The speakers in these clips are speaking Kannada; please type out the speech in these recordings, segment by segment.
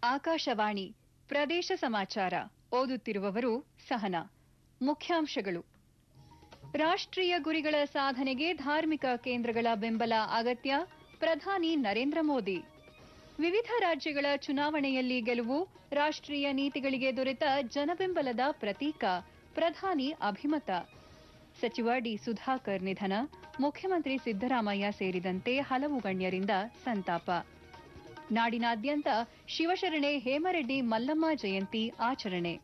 ಆಕಾಶವಾಣಿ ಪ್ರದೇಶ ಸಮಾಚಾರ ಓದುತ್ತಿರುವವರು ಸಹನಾ ಮುಖ್ಯಾಂಶಗಳು ರಾಷ್ಟ್ರೀಯ ಗುರಿಗಳ ಸಾಧನೆಗೆ ಧಾರ್ಮಿಕ ಕೇಂದ್ರಗಳ ಬೆಂಬಲ ಅಗತ್ಯ ಪ್ರಧಾನಿ ನರೇಂದ್ರ ಮೋದಿ ವಿವಿಧ ರಾಜ್ಯಗಳ ಚುನಾವಣೆಯಲ್ಲಿ ಗೆಲುವು ರಾಷ್ಟ್ರೀಯ ನೀತಿಗಳಿಗೆ ದೊರೆತ ಜನಬೆಂಬಲದ ಪ್ರತೀಕ ಪ್ರಧಾನಿ ಅಭಿಮತ ಸಚಿವ ಡಿ ಸುಧಾಕರ್ ನಿಧನ ಮುಖ್ಯಮಂತ್ರಿ ಸಿದ್ದರಾಮಯ್ಯ ಸೇರಿದಂತೆ ಹಲವು ಗಣ್ಯರಿಂದ ಸಂತಾಪ ನಾಡಿನಾದ್ಯಂತ ಶಿವಶರಣೆ ಹೇಮರೆಡ್ಡಿ ಮಲ್ಲಮ್ಮ ಜಯಂತಿ ಆಚರಣೆ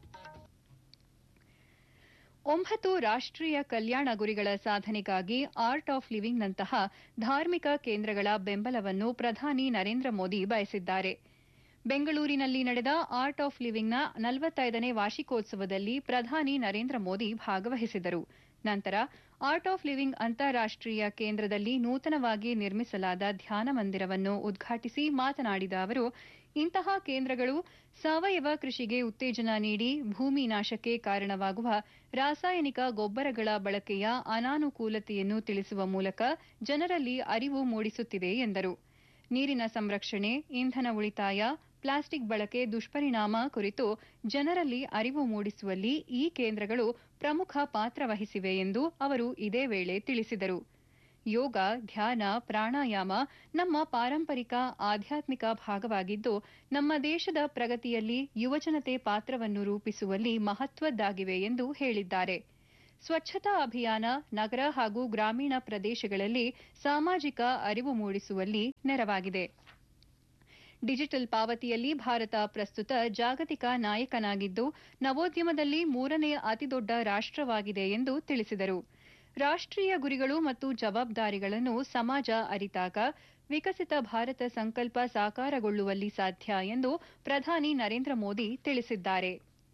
ಒಂಬತ್ತು ರಾಷ್ಟ್ರೀಯ ಕಲ್ಯಾಣ ಗುರಿಗಳ ಸಾಧನೆಗಾಗಿ ಆರ್ಟ್ ಆಫ್ ಲಿವಿಂಗ್ನಂತಹ ಧಾರ್ಮಿಕ ಕೇಂದ್ರಗಳ ಬೆಂಬಲವನ್ನು ಪ್ರಧಾನಿ ನರೇಂದ್ರ ಮೋದಿ ಬಯಸಿದ್ದಾರೆ ಬೆಂಗಳೂರಿನಲ್ಲಿ ನಡೆದ ಆರ್ಟ್ ಆಫ್ ಲಿವಿಂಗ್ನ ನಲವತ್ತೈದನೇ ವಾರ್ಷಿಕೋತ್ಸವದಲ್ಲಿ ಪ್ರಧಾನಿ ನರೇಂದ್ರ ಮೋದಿ ಭಾಗವಹಿಸಿದರು ನಂತರ ಆರ್ಟ್ ಆಫ್ ಲಿವಿಂಗ್ ಅಂತಾರಾಷ್ಟ್ರೀಯ ಕೇಂದ್ರದಲ್ಲಿ ನೂತನವಾಗಿ ನಿರ್ಮಿಸಲಾದ ಧ್ಯಾನ ಮಂದಿರವನ್ನು ಉದ್ಘಾಟಿಸಿ ಮಾತನಾಡಿದ ಅವರು ಇಂತಹ ಕೇಂದ್ರಗಳು ಸಾವಯವ ಕೃಷಿಗೆ ಉತ್ತೇಜನ ನೀಡಿ ಭೂಮಿ ನಾಶಕ್ಕೆ ಕಾರಣವಾಗುವ ರಾಸಾಯನಿಕ ಗೊಬ್ಬರಗಳ ಬಳಕೆಯ ಅನಾನುಕೂಲತೆಯನ್ನು ತಿಳಿಸುವ ಮೂಲಕ ಜನರಲ್ಲಿ ಅರಿವು ಮೂಡಿಸುತ್ತಿದೆ ಎಂದರು ನೀರಿನ ಸಂರಕ್ಷಣೆ ಇಂಧನ ಉಳಿತಾಯ ಪ್ಲಾಸ್ಟಿಕ್ ಬಳಕೆ ದುಷ್ಪರಿಣಾಮ ಕುರಿತು ಜನರಲ್ಲಿ ಅರಿವು ಮೂಡಿಸುವಲ್ಲಿ ಈ ಕೇಂದ್ರಗಳು ಪ್ರಮುಖ ಪಾತ್ರ ವಹಿಸಿವೆ ಎಂದು ಅವರು ಇದೇ ವೇಳೆ ತಿಳಿಸಿದರು ಯೋಗ ಧ್ಯಾನ ಪ್ರಾಣಾಯಾಮ ನಮ್ಮ ಪಾರಂಪರಿಕ ಆಧ್ಯಾತ್ಮಿಕ ಭಾಗವಾಗಿದ್ದು ನಮ್ಮ ದೇಶದ ಪ್ರಗತಿಯಲ್ಲಿ ಯುವಜನತೆ ಪಾತ್ರವನ್ನು ರೂಪಿಸುವಲ್ಲಿ ಮಹತ್ವದ್ದಾಗಿವೆ ಎಂದು ಹೇಳಿದ್ದಾರೆ ಸ್ವಚ್ಛತಾ ಅಭಿಯಾನ ನಗರ ಹಾಗೂ ಗ್ರಾಮೀಣ ಪ್ರದೇಶಗಳಲ್ಲಿ ಸಾಮಾಜಿಕ ಅರಿವು ಮೂಡಿಸುವಲ್ಲಿ ನೆರವಾಗಿದೆ ಡಿಜಿಟಲ್ ಪಾವತಿಯಲ್ಲಿ ಭಾರತ ಪ್ರಸ್ತುತ ಜಾಗತಿಕ ನಾಯಕನಾಗಿದ್ದು ನವೋದ್ಯಮದಲ್ಲಿ ಮೂರನೇ ಅತಿದೊಡ್ಡ ರಾಷ್ಟವಾಗಿದೆ ಎಂದು ತಿಳಿಸಿದರು ರಾಷ್ಟ್ರೀಯ ಗುರಿಗಳು ಮತ್ತು ಜವಾಬ್ದಾರಿಗಳನ್ನು ಸಮಾಜ ಅರಿತಾಗ ವಿಕಸಿತ ಭಾರತ ಸಂಕಲ್ಪ ಸಾಕಾರಗೊಳ್ಳುವಲ್ಲಿ ಸಾಧ್ಯ ಎಂದು ಪ್ರಧಾನಿ ನರೇಂದ್ರ ಮೋದಿ ತಿಳಿಸಿದ್ದಾರೆ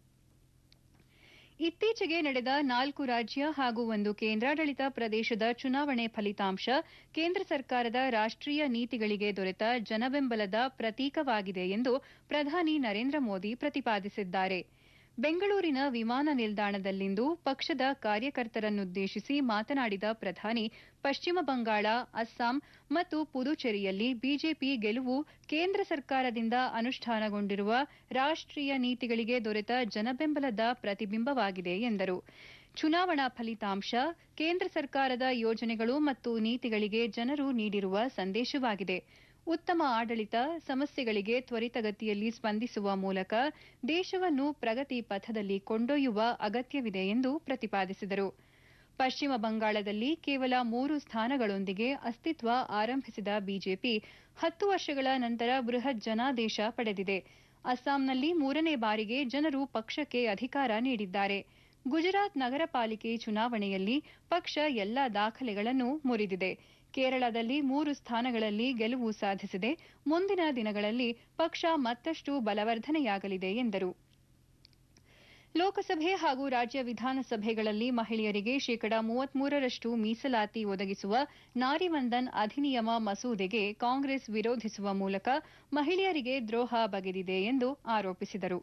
ಇತ್ತೀಚೆಗೆ ನಡೆದ ನಾಲ್ಕು ರಾಜ್ಯ ಹಾಗೂ ಒಂದು ಕೇಂದ್ರಾಡಳಿತ ಪ್ರದೇಶದ ಚುನಾವಣೆ ಫಲಿತಾಂಶ ಕೇಂದ್ರ ಸರ್ಕಾರದ ರಾಷ್ಟ್ರೀಯ ನೀತಿಗಳಿಗೆ ದೊರೆತ ಜನಬೆಂಬಲದ ಪ್ರತೀಕವಾಗಿದೆ ಎಂದು ಪ್ರಧಾನಿ ನರೇಂದ್ರ ಮೋದಿ ಪ್ರತಿಪಾದಿಸಿದ್ದಾರೆ ಬೆಂಗಳೂರಿನ ವಿಮಾನ ನಿಲ್ದಾಣದಲ್ಲಿಂದು ಪಕ್ಷದ ಕಾರ್ಯಕರ್ತರನ್ನುದ್ದೇಶಿಸಿ ಮಾತನಾಡಿದ ಪ್ರಧಾನಿ ಪಶ್ಚಿಮ ಬಂಗಾಳ ಅಸ್ಸಾಂ ಮತ್ತು ಪುದುಚೇರಿಯಲ್ಲಿ ಬಿಜೆಪಿ ಗೆಲುವು ಕೇಂದ್ರ ಸರ್ಕಾರದಿಂದ ಅನುಷ್ಠಾನಗೊಂಡಿರುವ ರಾಷ್ಟ್ರೀಯ ನೀತಿಗಳಿಗೆ ದೊರೆತ ಜನಬೆಂಬಲದ ಪ್ರತಿಬಿಂಬವಾಗಿದೆ ಎಂದರು ಚುನಾವಣಾ ಫಲಿತಾಂಶ ಕೇಂದ್ರ ಸರ್ಕಾರದ ಯೋಜನೆಗಳು ಮತ್ತು ನೀತಿಗಳಿಗೆ ಜನರು ನೀಡಿರುವ ಸಂದೇಶವಾಗಿದೆ ಉತ್ತಮ ಆಡಳಿತ ಸಮಸ್ಯೆಗಳಿಗೆ ತ್ವರಿತಗತಿಯಲ್ಲಿ ಸ್ಪಂದಿಸುವ ಮೂಲಕ ದೇಶವನ್ನು ಪ್ರಗತಿ ಪಥದಲ್ಲಿ ಕೊಂಡೊಯ್ಯುವ ಅಗತ್ಯವಿದೆ ಎಂದು ಪ್ರತಿಪಾದಿಸಿದರು ಪಶ್ಚಿಮ ಬಂಗಾಳದಲ್ಲಿ ಕೇವಲ ಮೂರು ಸ್ಥಾನಗಳೊಂದಿಗೆ ಅಸ್ತಿತ್ವ ಆರಂಭಿಸಿದ ಬಿಜೆಪಿ ಹತ್ತು ವರ್ಷಗಳ ನಂತರ ಬೃಹತ್ ಜನಾದೇಶ ಪಡೆದಿದೆ ಅಸ್ಸಾಂನಲ್ಲಿ ಮೂರನೇ ಬಾರಿಗೆ ಜನರು ಪಕ್ಷಕ್ಕೆ ಅಧಿಕಾರ ನೀಡಿದ್ದಾರೆ ಗುಜರಾತ್ ನಗರ ಪಾಲಿಕೆ ಚುನಾವಣೆಯಲ್ಲಿ ಪಕ್ಷ ಎಲ್ಲ ದಾಖಲೆಗಳನ್ನು ಮುರಿದಿದೆ ಕೇರಳದಲ್ಲಿ ಮೂರು ಸ್ಥಾನಗಳಲ್ಲಿ ಗೆಲುವು ಸಾಧಿಸಿದೆ ಮುಂದಿನ ದಿನಗಳಲ್ಲಿ ಪಕ್ಷ ಮತ್ತಷ್ಟು ಬಲವರ್ಧನೆಯಾಗಲಿದೆ ಎಂದರು ಲೋಕಸಭೆ ಹಾಗೂ ರಾಜ್ಯ ವಿಧಾನಸಭೆಗಳಲ್ಲಿ ಮಹಿಳೆಯರಿಗೆ ಶೇಕಡಾ ಮೂವತ್ಮೂರರಷ್ಟು ಮೀಸಲಾತಿ ಒದಗಿಸುವ ನಾರಿವಂದನ್ ಅಧಿನಿಯಮ ಮಸೂದೆಗೆ ಕಾಂಗ್ರೆಸ್ ವಿರೋಧಿಸುವ ಮೂಲಕ ಮಹಿಳೆಯರಿಗೆ ದ್ರೋಹ ಬಗೆದಿದೆ ಎಂದು ಆರೋಪಿಸಿದರು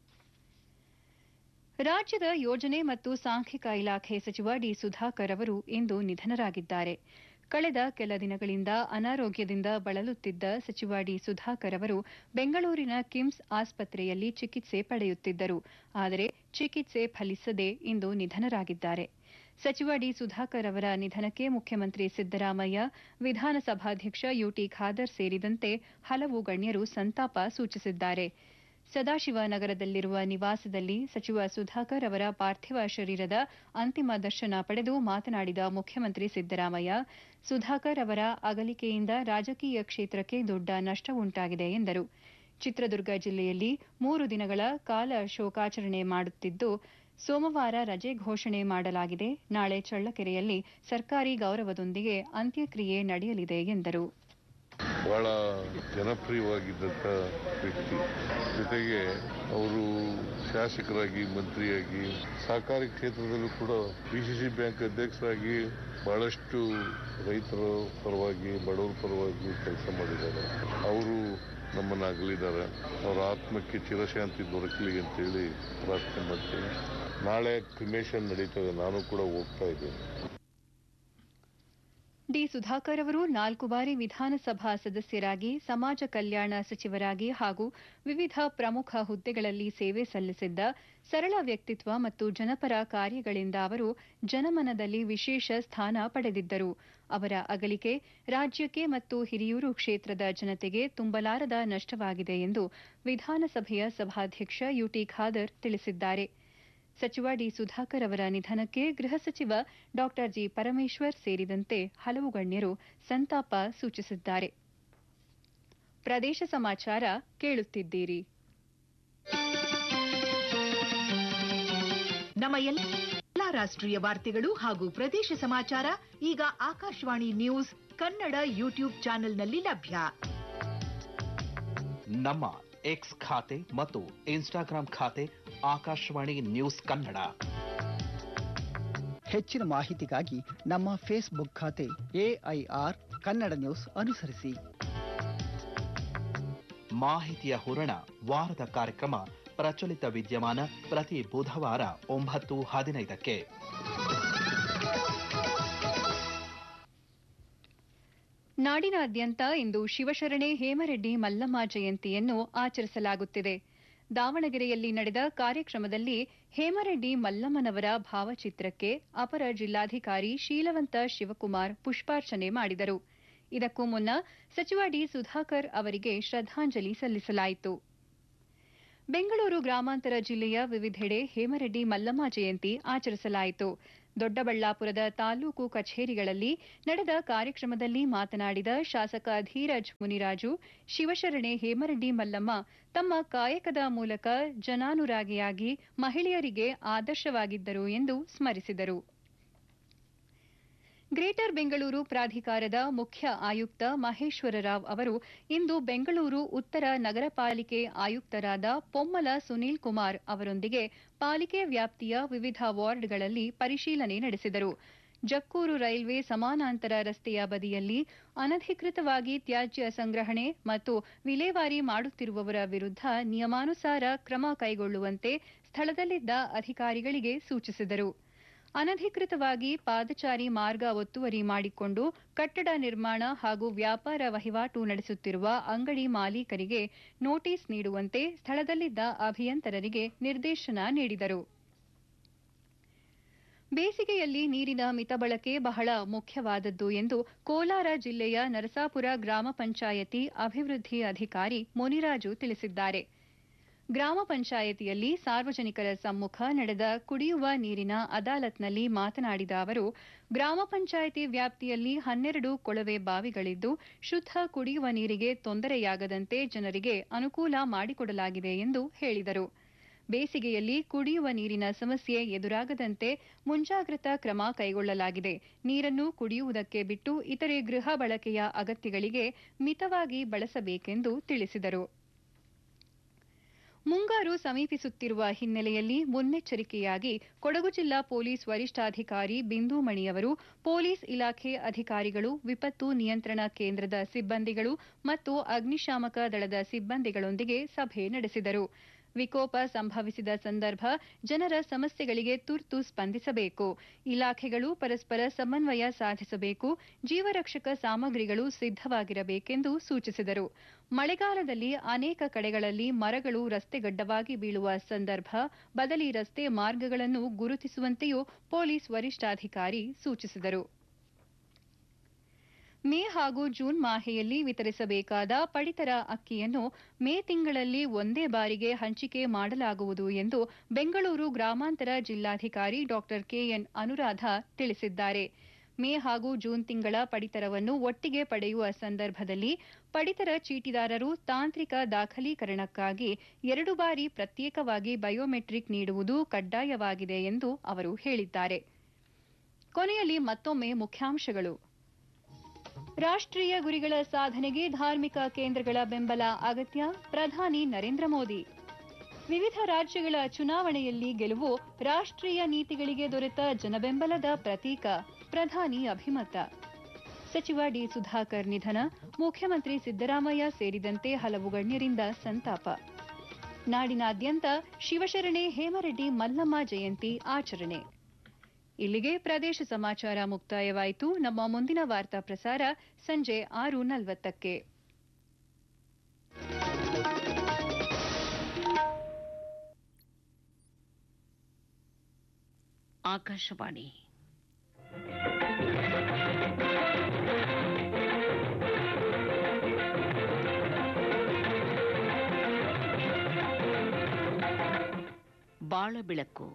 ರಾಜ್ಯದ ಯೋಜನೆ ಮತ್ತು ಸಾಂಖ್ಯಿಕ ಇಲಾಖೆ ಸಚಿವ ಡಿ ಸುಧಾಕರ್ ಅವರು ಇಂದು ನಿಧನರಾಗಿದ್ದಾರೆ ಕಳೆದ ಕೆಲ ದಿನಗಳಿಂದ ಅನಾರೋಗ್ಯದಿಂದ ಬಳಲುತ್ತಿದ್ದ ಸಚಿವ ಡಿ ಸುಧಾಕರ್ ಅವರು ಬೆಂಗಳೂರಿನ ಕಿಮ್ಸ್ ಆಸ್ಪತ್ರೆಯಲ್ಲಿ ಚಿಕಿತ್ಸೆ ಪಡೆಯುತ್ತಿದ್ದರು ಆದರೆ ಚಿಕಿತ್ಸೆ ಫಲಿಸದೆ ಇಂದು ನಿಧನರಾಗಿದ್ದಾರೆ ಸಚಿವ ಡಿ ಸುಧಾಕರ್ ಅವರ ನಿಧನಕ್ಕೆ ಮುಖ್ಯಮಂತ್ರಿ ಸಿದ್ದರಾಮಯ್ಯ ವಿಧಾನಸಭಾಧ್ಯಕ್ಷ ಯುಟಿ ಖಾದರ್ ಸೇರಿದಂತೆ ಹಲವು ಗಣ್ಯರು ಸಂತಾಪ ಸೂಚಿಸಿದ್ದಾರೆ ಸದಾಶಿವನಗರದಲ್ಲಿರುವ ನಿವಾಸದಲ್ಲಿ ಸಚಿವ ಸುಧಾಕರ್ ಅವರ ಪಾರ್ಥಿವ ಶರೀರದ ಅಂತಿಮ ದರ್ಶನ ಪಡೆದು ಮಾತನಾಡಿದ ಮುಖ್ಯಮಂತ್ರಿ ಸಿದ್ದರಾಮಯ್ಯ ಸುಧಾಕರ್ ಅವರ ಅಗಲಿಕೆಯಿಂದ ರಾಜಕೀಯ ಕ್ಷೇತ್ರಕ್ಕೆ ದೊಡ್ಡ ನಷ್ಟವುಂಟಾಗಿದೆ ಎಂದರು ಚಿತ್ರದುರ್ಗ ಜಿಲ್ಲೆಯಲ್ಲಿ ಮೂರು ದಿನಗಳ ಕಾಲ ಶೋಕಾಚರಣೆ ಮಾಡುತ್ತಿದ್ದು ಸೋಮವಾರ ರಜೆ ಘೋಷಣೆ ಮಾಡಲಾಗಿದೆ ನಾಳೆ ಚಳ್ಳಕೆರೆಯಲ್ಲಿ ಸರ್ಕಾರಿ ಗೌರವದೊಂದಿಗೆ ಅಂತ್ಯಕ್ರಿಯೆ ನಡೆಯಲಿದೆ ಎಂದರು ಬಹಳ ಜನಪ್ರಿಯವಾಗಿದ್ದಂಥ ವ್ಯಕ್ತಿ ಜೊತೆಗೆ ಅವರು ಶಾಸಕರಾಗಿ ಮಂತ್ರಿಯಾಗಿ ಸಹಕಾರಿ ಕ್ಷೇತ್ರದಲ್ಲೂ ಕೂಡ ಪಿಸಿಸಿ ಬ್ಯಾಂಕ್ ಅಧ್ಯಕ್ಷರಾಗಿ ಬಹಳಷ್ಟು ರೈತರ ಪರವಾಗಿ ಬಡವರ ಪರವಾಗಿ ಕೆಲಸ ಮಾಡಿದ್ದಾರೆ ಅವರು ನಮ್ಮನ್ನು ಅಗಲಿದ್ದಾರೆ ಅವರ ಆತ್ಮಕ್ಕೆ ಚಿರಶಾಂತಿ ದೊರಕಲಿ ಅಂತೇಳಿ ಪ್ರಾರ್ಥನೆ ಮಾಡ್ತೀನಿ ನಾಳೆ ಕ್ರಿಮೇಷನ್ ನಡೀತದೆ ನಾನು ಕೂಡ ಹೋಗ್ತಾ ಇದ್ದೇನೆ ಡಿ ಸುಧಾಕರ್ ಅವರು ನಾಲ್ಕು ಬಾರಿ ವಿಧಾನಸಭಾ ಸದಸ್ಯರಾಗಿ ಸಮಾಜ ಕಲ್ಯಾಣ ಸಚಿವರಾಗಿ ಹಾಗೂ ವಿವಿಧ ಪ್ರಮುಖ ಹುದ್ದೆಗಳಲ್ಲಿ ಸೇವೆ ಸಲ್ಲಿಸಿದ್ದ ಸರಳ ವ್ಯಕ್ತಿತ್ವ ಮತ್ತು ಜನಪರ ಕಾರ್ಯಗಳಿಂದ ಅವರು ಜನಮನದಲ್ಲಿ ವಿಶೇಷ ಸ್ಥಾನ ಪಡೆದಿದ್ದರು ಅವರ ಅಗಲಿಕೆ ರಾಜ್ಯಕ್ಕೆ ಮತ್ತು ಹಿರಿಯೂರು ಕ್ಷೇತ್ರದ ಜನತೆಗೆ ತುಂಬಲಾರದ ನಷ್ಟವಾಗಿದೆ ಎಂದು ವಿಧಾನಸಭೆಯ ಸಭಾಧ್ಯಕ್ಷ ಯುಟಿ ಖಾದರ್ ತಿಳಿಸಿದ್ದಾರೆ ಸಚಿವ ಡಿ ಸುಧಾಕರ್ ಅವರ ನಿಧನಕ್ಕೆ ಗೃಹ ಸಚಿವ ಡಾ ಜಿ ಪರಮೇಶ್ವರ್ ಸೇರಿದಂತೆ ಹಲವು ಗಣ್ಯರು ಸಂತಾಪ ಸೂಚಿಸಿದ್ದಾರೆ ಪ್ರದೇಶ ಸಮಾಚಾರ ಕೇಳುತ್ತಿದ್ದೀರಿ ನಮ್ಮ ಎಲ್ಲಾ ರಾಷ್ಟ್ರೀಯ ವಾರ್ತೆಗಳು ಹಾಗೂ ಪ್ರದೇಶ ಸಮಾಚಾರ ಈಗ ಆಕಾಶವಾಣಿ ನ್ಯೂಸ್ ಕನ್ನಡ ಯೂಟ್ಯೂಬ್ ಚಾನೆಲ್ನಲ್ಲಿ ಲಭ್ಯ ನಮ್ಮ ಎಕ್ಸ್ ಖಾತೆ ಮತ್ತು ಇನ್ಸ್ಟಾಗ್ರಾಂ ಖಾತೆ ಆಕಾಶವಾಣಿ ನ್ಯೂಸ್ ಕನ್ನಡ ಹೆಚ್ಚಿನ ಮಾಹಿತಿಗಾಗಿ ನಮ್ಮ ಫೇಸ್ಬುಕ್ ಖಾತೆ ಎಐಆರ್ ಕನ್ನಡ ನ್ಯೂಸ್ ಅನುಸರಿಸಿ ಮಾಹಿತಿಯ ಹೂರಣ ವಾರದ ಕಾರ್ಯಕ್ರಮ ಪ್ರಚಲಿತ ವಿದ್ಯಮಾನ ಪ್ರತಿ ಬುಧವಾರ ಒಂಬತ್ತು ಹದಿನೈದಕ್ಕೆ ನಾಡಿನಾದ್ಯಂತ ಇಂದು ಶಿವಶರಣೆ ಹೇಮರೆಡ್ಡಿ ಮಲ್ಲಮ್ಮ ಜಯಂತಿಯನ್ನು ಆಚರಿಸಲಾಗುತ್ತಿದೆ ದಾವಣಗೆರೆಯಲ್ಲಿ ನಡೆದ ಕಾರ್ಯಕ್ರಮದಲ್ಲಿ ಹೇಮರೆಡ್ಡಿ ಮಲ್ಲಮ್ಮನವರ ಭಾವಚಿತ್ರಕ್ಕೆ ಅಪರ ಜಿಲ್ಲಾಧಿಕಾರಿ ಶೀಲವಂತ ಶಿವಕುಮಾರ್ ಪುಷ್ಪಾರ್ಚನೆ ಮಾಡಿದರು ಇದಕ್ಕೂ ಮುನ್ನ ಸಚಿವ ಡಿ ಸುಧಾಕರ್ ಅವರಿಗೆ ಶ್ರದ್ಧಾಂಜಲಿ ಸಲ್ಲಿಸಲಾಯಿತು ಬೆಂಗಳೂರು ಗ್ರಾಮಾಂತರ ಜಿಲ್ಲೆಯ ವಿವಿಧೆಡೆ ಹೇಮರೆಡ್ಡಿ ಮಲ್ಲಮ್ಮ ಜಯಂತಿ ಆಚರಿಸಲಾಯಿತು ದೊಡ್ಡಬಳ್ಳಾಪುರದ ತಾಲೂಕು ಕಚೇರಿಗಳಲ್ಲಿ ನಡೆದ ಕಾರ್ಯಕ್ರಮದಲ್ಲಿ ಮಾತನಾಡಿದ ಶಾಸಕ ಧೀರಜ್ ಮುನಿರಾಜು ಶಿವಶರಣೆ ಹೇಮರೆಡ್ಡಿ ಮಲ್ಲಮ್ಮ ತಮ್ಮ ಕಾಯಕದ ಮೂಲಕ ಜನಾನುರಾಗಿಯಾಗಿ ಮಹಿಳೆಯರಿಗೆ ಆದರ್ಶವಾಗಿದ್ದರು ಎಂದು ಸ್ಮರಿಸಿದರು ಗ್ರೇಟರ್ ಬೆಂಗಳೂರು ಪ್ರಾಧಿಕಾರದ ಮುಖ್ಯ ಆಯುಕ್ತ ಮಹೇಶ್ವರ ರಾವ್ ಅವರು ಇಂದು ಬೆಂಗಳೂರು ಉತ್ತರ ನಗರ ಪಾಲಿಕೆ ಆಯುಕ್ತರಾದ ಪೊಮ್ಮಲ ಸುನೀಲ್ ಕುಮಾರ್ ಅವರೊಂದಿಗೆ ಪಾಲಿಕೆ ವ್ಯಾಪ್ತಿಯ ವಿವಿಧ ವಾರ್ಡ್ಗಳಲ್ಲಿ ಪರಿಶೀಲನೆ ನಡೆಸಿದರು ಜಕ್ಕೂರು ರೈಲ್ವೆ ಸಮಾನಾಂತರ ರಸ್ತೆಯ ಬದಿಯಲ್ಲಿ ಅನಧಿಕೃತವಾಗಿ ತ್ಯಾಜ್ಯ ಸಂಗ್ರಹಣೆ ಮತ್ತು ವಿಲೇವಾರಿ ಮಾಡುತ್ತಿರುವವರ ವಿರುದ್ಧ ನಿಯಮಾನುಸಾರ ಕ್ರಮ ಕೈಗೊಳ್ಳುವಂತೆ ಸ್ಥಳದಲ್ಲಿದ್ದ ಅಧಿಕಾರಿಗಳಿಗೆ ಸೂಚಿಸಿದರು ಅನಧಿಕೃತವಾಗಿ ಪಾದಚಾರಿ ಮಾರ್ಗ ಒತ್ತುವರಿ ಮಾಡಿಕೊಂಡು ಕಟ್ಟಡ ನಿರ್ಮಾಣ ಹಾಗೂ ವ್ಯಾಪಾರ ವಹಿವಾಟು ನಡೆಸುತ್ತಿರುವ ಅಂಗಡಿ ಮಾಲೀಕರಿಗೆ ನೋಟಿಸ್ ನೀಡುವಂತೆ ಸ್ಥಳದಲ್ಲಿದ್ದ ಅಭಿಯಂತರರಿಗೆ ನಿರ್ದೇಶನ ನೀಡಿದರು ಬೇಸಿಗೆಯಲ್ಲಿ ನೀರಿನ ಮಿತಬಳಕೆ ಬಹಳ ಮುಖ್ಯವಾದದ್ದು ಎಂದು ಕೋಲಾರ ಜಿಲ್ಲೆಯ ನರಸಾಪುರ ಗ್ರಾಮ ಪಂಚಾಯತಿ ಅಭಿವೃದ್ಧಿ ಅಧಿಕಾರಿ ಮುನಿರಾಜು ತಿಳಿಸಿದ್ದಾರೆ ಗ್ರಾಮ ಪಂಚಾಯತಿಯಲ್ಲಿ ಸಾರ್ವಜನಿಕರ ಸಮ್ಮುಖ ನಡೆದ ಕುಡಿಯುವ ನೀರಿನ ಅದಾಲತ್ನಲ್ಲಿ ಮಾತನಾಡಿದ ಅವರು ಗ್ರಾಮ ಪಂಚಾಯತಿ ವ್ಯಾಪ್ತಿಯಲ್ಲಿ ಹನ್ನೆರಡು ಕೊಳವೆ ಬಾವಿಗಳಿದ್ದು ಶುದ್ಧ ಕುಡಿಯುವ ನೀರಿಗೆ ತೊಂದರೆಯಾಗದಂತೆ ಜನರಿಗೆ ಅನುಕೂಲ ಮಾಡಿಕೊಡಲಾಗಿದೆ ಎಂದು ಹೇಳಿದರು ಬೇಸಿಗೆಯಲ್ಲಿ ಕುಡಿಯುವ ನೀರಿನ ಸಮಸ್ಯೆ ಎದುರಾಗದಂತೆ ಮುಂಜಾಗ್ರತಾ ಕ್ರಮ ಕೈಗೊಳ್ಳಲಾಗಿದೆ ನೀರನ್ನು ಕುಡಿಯುವುದಕ್ಕೆ ಬಿಟ್ಟು ಇತರೆ ಗೃಹ ಬಳಕೆಯ ಅಗತ್ಯಗಳಿಗೆ ಮಿತವಾಗಿ ಬಳಸಬೇಕೆಂದು ತಿಳಿಸಿದರು ಮುಂಗಾರು ಸಮೀಪಿಸುತ್ತಿರುವ ಹಿನ್ನೆಲೆಯಲ್ಲಿ ಮುನ್ನೆಚ್ಚರಿಕೆಯಾಗಿ ಕೊಡಗು ಜಿಲ್ಲಾ ಪೊಲೀಸ್ ವರಿಷ್ಠಾಧಿಕಾರಿ ಬಿಂದು ಮಣಿಯವರು ಪೊಲೀಸ್ ಇಲಾಖೆ ಅಧಿಕಾರಿಗಳು ವಿಪತ್ತು ನಿಯಂತ್ರಣ ಕೇಂದ್ರದ ಸಿಬ್ಬಂದಿಗಳು ಮತ್ತು ಅಗ್ನಿಶಾಮಕ ದಳದ ಸಿಬ್ಬಂದಿಗಳೊಂದಿಗೆ ಸಭೆ ನಡೆಸಿದರು ವಿಕೋಪ ಸಂಭವಿಸಿದ ಸಂದರ್ಭ ಜನರ ಸಮಸ್ಯೆಗಳಿಗೆ ತುರ್ತು ಸ್ಪಂದಿಸಬೇಕು ಇಲಾಖೆಗಳು ಪರಸ್ಪರ ಸಮನ್ವಯ ಸಾಧಿಸಬೇಕು ಜೀವರಕ್ಷಕ ಸಾಮಗ್ರಿಗಳು ಸಿದ್ದವಾಗಿರಬೇಕೆಂದು ಸೂಚಿಸಿದರು ಮಳೆಗಾಲದಲ್ಲಿ ಅನೇಕ ಕಡೆಗಳಲ್ಲಿ ಮರಗಳು ರಸ್ತೆಗಡ್ಡವಾಗಿ ಬೀಳುವ ಸಂದರ್ಭ ಬದಲಿ ರಸ್ತೆ ಮಾರ್ಗಗಳನ್ನು ಗುರುತಿಸುವಂತೆಯೂ ಪೊಲೀಸ್ ವರಿಷ್ಠಾಧಿಕಾರಿ ಸೂಚಿಸಿದರು ಮೇ ಹಾಗೂ ಜೂನ್ ಮಾಹೆಯಲ್ಲಿ ವಿತರಿಸಬೇಕಾದ ಪಡಿತರ ಅಕ್ಕಿಯನ್ನು ಮೇ ತಿಂಗಳಲ್ಲಿ ಒಂದೇ ಬಾರಿಗೆ ಹಂಚಿಕೆ ಮಾಡಲಾಗುವುದು ಎಂದು ಬೆಂಗಳೂರು ಗ್ರಾಮಾಂತರ ಜಿಲ್ಲಾಧಿಕಾರಿ ಡಾ ಕೆಎನ್ ಅನುರಾಧ ತಿಳಿಸಿದ್ದಾರೆ ಮೇ ಹಾಗೂ ಜೂನ್ ತಿಂಗಳ ಪಡಿತರವನ್ನು ಒಟ್ಟಿಗೆ ಪಡೆಯುವ ಸಂದರ್ಭದಲ್ಲಿ ಪಡಿತರ ಚೀಟಿದಾರರು ತಾಂತ್ರಿಕ ದಾಖಲೀಕರಣಕ್ಕಾಗಿ ಎರಡು ಬಾರಿ ಪ್ರತ್ಯೇಕವಾಗಿ ಬಯೋಮೆಟ್ರಿಕ್ ನೀಡುವುದು ಕಡ್ಡಾಯವಾಗಿದೆ ಎಂದು ಅವರು ಹೇಳಿದ್ದಾರೆ ಕೊನೆಯಲ್ಲಿ ಮತ್ತೊಮ್ಮೆ ಮುಖ್ಯಾಂಶಗಳು ರಾಷ್ಟ್ರೀಯ ಗುರಿಗಳ ಸಾಧನೆಗೆ ಧಾರ್ಮಿಕ ಕೇಂದ್ರಗಳ ಬೆಂಬಲ ಅಗತ್ಯ ಪ್ರಧಾನಿ ನರೇಂದ್ರ ಮೋದಿ ವಿವಿಧ ರಾಜ್ಯಗಳ ಚುನಾವಣೆಯಲ್ಲಿ ಗೆಲುವು ರಾಷ್ಟ್ರೀಯ ನೀತಿಗಳಿಗೆ ದೊರೆತ ಜನಬೆಂಬಲದ ಪ್ರತೀಕ ಪ್ರಧಾನಿ ಅಭಿಮತ ಸಚಿವ ಡಿ ಸುಧಾಕರ್ ನಿಧನ ಮುಖ್ಯಮಂತ್ರಿ ಸಿದ್ದರಾಮಯ್ಯ ಸೇರಿದಂತೆ ಹಲವು ಗಣ್ಯರಿಂದ ಸಂತಾಪ ನಾಡಿನಾದ್ಯಂತ ಶಿವಶರಣೆ ಹೇಮರೆಡ್ಡಿ ಮಲ್ಲಮ್ಮ ಜಯಂತಿ ಆಚರಣೆ ಇಲ್ಲಿಗೆ ಪ್ರದೇಶ ಸಮಾಚಾರ ಮುಕ್ತಾಯವಾಯಿತು ನಮ್ಮ ಮುಂದಿನ ವಾರ್ತಾ ಪ್ರಸಾರ ಸಂಜೆ ಆರು ನಲವತ್ತಕ್ಕೆ ಆಕಾಶವಾಣಿ ಬಾಳ ಬೆಳಕು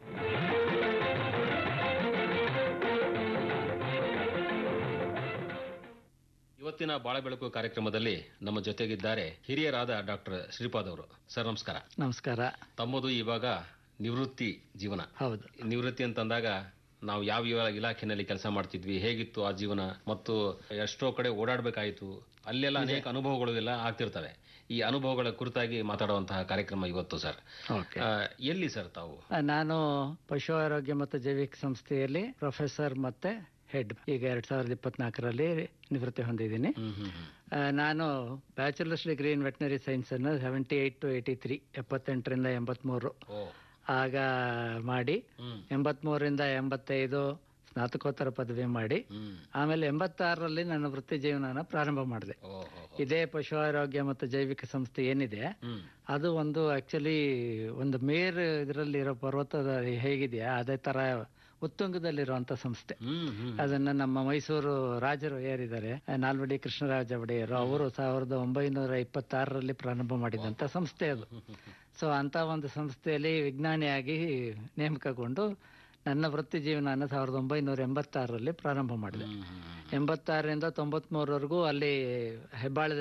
ಇವತ್ತಿನ ಬಾಳ ಬೆಳಕು ಕಾರ್ಯಕ್ರಮದಲ್ಲಿ ನಮ್ಮ ಜೊತೆಗಿದ್ದಾರೆ ಹಿರಿಯರಾದ ಡಾಕ್ಟರ್ ಶ್ರೀಪಾದ್ ಅವರು ಸರ್ ನಮಸ್ಕಾರ ನಮಸ್ಕಾರ ತಮ್ಮದು ಇವಾಗ ನಿವೃತ್ತಿ ಜೀವನ ಹೌದು ನಿವೃತ್ತಿ ಅಂತಂದಾಗ ನಾವು ಯಾವ ಯಾವ ಇಲಾಖೆನಲ್ಲಿ ಕೆಲಸ ಮಾಡ್ತಿದ್ವಿ ಹೇಗಿತ್ತು ಆ ಜೀವನ ಮತ್ತು ಎಷ್ಟೋ ಕಡೆ ಓಡಾಡಬೇಕಾಯಿತು ಅಲ್ಲೆಲ್ಲ ಅನೇಕ ಅನುಭವಗಳು ಎಲ್ಲ ಆಗ್ತಿರ್ತವೆ ಈ ಅನುಭವಗಳ ಕುರಿತಾಗಿ ಮಾತಾಡುವಂತಹ ಕಾರ್ಯಕ್ರಮ ಇವತ್ತು ಸರ್ ಓಕೆ ಆ, ಎಲ್ಲಿ ಸರ್ ತಾವು ನಾನು ಪಶು ಆರೋಗ್ಯ ಮತ್ತು ಜೈವಿಕ ಸಂಸ್ಥೆಯಲ್ಲಿ ಪ್ರೊಫೆಸರ್ ಮತ್ತೆ ಹೆಡ್ ಈಗ ಎರಡ್ ಸಾವಿರದ ಇಪ್ಪತ್ನಾಲ್ಕರಲ್ಲಿ ನಿವೃತ್ತಿ ಹೊಂದಿದ್ದೀನಿ ಹ್ಮ್ ಹ್ಮ್ ಹ್ಮ್ ಆ, ನಾನು bachelors degree in veterinary science ಅನ್ನು seventy eight to eighty three ಎಪ್ಪತ್ತೆಂಟರಿಂದ ಎಂಬತ್ಮೂರು ಓ ಆಗ ಮಾಡಿ ಹ್ಮ್ ಎಂಬತ್ಮೂರರಿಂದ ಎಂಬತ್ತೈದು ಸ್ನಾತಕೋತ್ತರ ಪದವಿ ಮಾಡಿ ಹ್ಮ್ ಆಮೇಲೆ ಎಂಬತ್ತಾರರಲ್ಲಿ ನನ್ನ ವೃತ್ತಿ ಜೀವನನ ಪ್ರಾರಂಭ ಮಾಡಿದೆ ಓ ಹೋ, ಹೋ. ಇದೇ ಪಶು ಆರೋಗ್ಯ ಮತ್ತು ಜೈವಿಕ ಸಂಸ್ಥೆ ಏನಿದೆ ಹ್ಮ್ ಅದು ಒಂದು ಆಕ್ಚುಲಿ ಒಂದು ಮೇರ್ ಇದರಲ್ಲಿರೋ ಪರ್ವತದ ಹೇಗಿದೆಯಾ ಅದೇ ತರ ಉತ್ತುಂಗದಲ್ಲಿರುವಂತ ಸಂಸ್ಥೆ ಹ್ಮ್ ಹ್ಮ್ ಅದನ್ನ ನಮ್ಮ ಮೈಸೂರು ರಾಜರು ಏರಿದ್ದಾರೆ ನಾಲ್ವಡಿ ಕೃಷ್ಣರಾಜ ಒಡೆಯರು ಅವರು ಸಾವಿರದ ಒಂಬೈನೂರ ಇಪ್ಪತ್ತಾರರಲ್ಲಿ ಪ್ರಾರಂಭ ಮಾಡಿದಂತ ಸಂಸ್ಥೆ ಅದು ಸೊ ಅಂತ ಒಂದು ಸಂಸ್ಥೆಯಲ್ಲಿ ವಿಜ್ಞಾನಿಯಾಗಿ ನೇಮಕಗೊಂಡು ನನ್ನ ವೃತ್ತಿ ಜೀವನ ಸಾವಿರದ ಒಂಬೈನೂರ ಎಂಬತ್ತಾರರಲ್ಲಿ ಪ್ರಾರಂಭ ಮಾಡಿದೆ ಹ್ಮ್ ಹ್ಮ್ ಹ್ಮ್ ಎಂಬತ್ತಾರರಿಂದ ತೊಂಬತ್ಮೂರವರೆಗೂ ಅಲ್ಲಿ ಹೆಬ್ಬಾಳದ